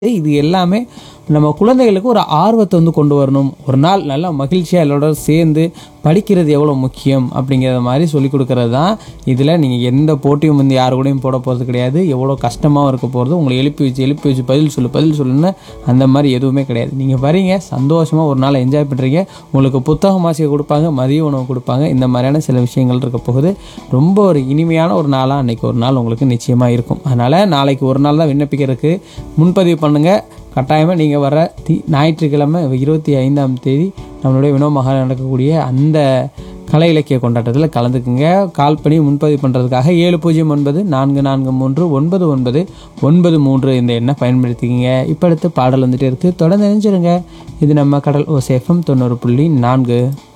இது எல்லாமே நம்ம குழந்தைகளுக்கு ஒரு ஆர்வத்தை வந்து கொண்டு வரணும் ஒரு நாள் நல்லா மகிழ்ச்சியாக எல்லாரோட சேர்ந்து படிக்கிறது எவ்வளோ முக்கியம் அப்படிங்கிறத மாதிரி சொல்லிக் கொடுக்கறது தான் இதில் நீங்கள் எந்த போட்டியும் வந்து யாரு கூடயும் போட போகிறது கிடையாது எவ்வளோ கஷ்டமாகவும் இருக்க போகிறது உங்களை எழுப்பி வச்சு எழுப்பி வச்சு பதில் சொல்லு பதில் சொல்லுன்னு அந்த மாதிரி எதுவுமே கிடையாது நீங்கள் வரீங்க சந்தோஷமாக ஒரு நாள் என்ஜாய் பண்ணுறீங்க உங்களுக்கு புத்தகம் வாசிக்க கொடுப்பாங்க மதிய உணவு கொடுப்பாங்க இந்த மாதிரியான சில விஷயங்கள் இருக்க போகுது ரொம்ப ஒரு இனிமையான ஒரு நாளாக அன்றைக்கி ஒரு நாள் உங்களுக்கு நிச்சயமாக இருக்கும் அதனால் நாளைக்கு ஒரு நாள் தான் விண்ணப்பிக்கிறதுக்கு முன்பதிவு பண்ணுங்கள் கட்டாயமாக நீங்கள் வர தி ஞாயிற்றுக்கிழமை இருபத்தி ஐந்தாம் தேதி நம்மளுடைய வினோ மகா நடக்கக்கூடிய அந்த கலை இலக்கிய கொண்டாட்டத்தில் கலந்துக்குங்க கால் பண்ணி முன்பதிவு பண்ணுறதுக்காக ஏழு பூஜ்ஜியம் ஒன்பது நான்கு நான்கு மூன்று ஒன்பது ஒன்பது ஒன்பது மூன்று இந்த எண்ணை பயன்படுத்திக்கிங்க இப்போ அடுத்து பாடல் வந்துட்டு இருக்குது தொடர்ந்து நினைச்சிருங்க இது நம்ம கடல் ஓசேஃபம் தொண்ணூறு புள்ளி நான்கு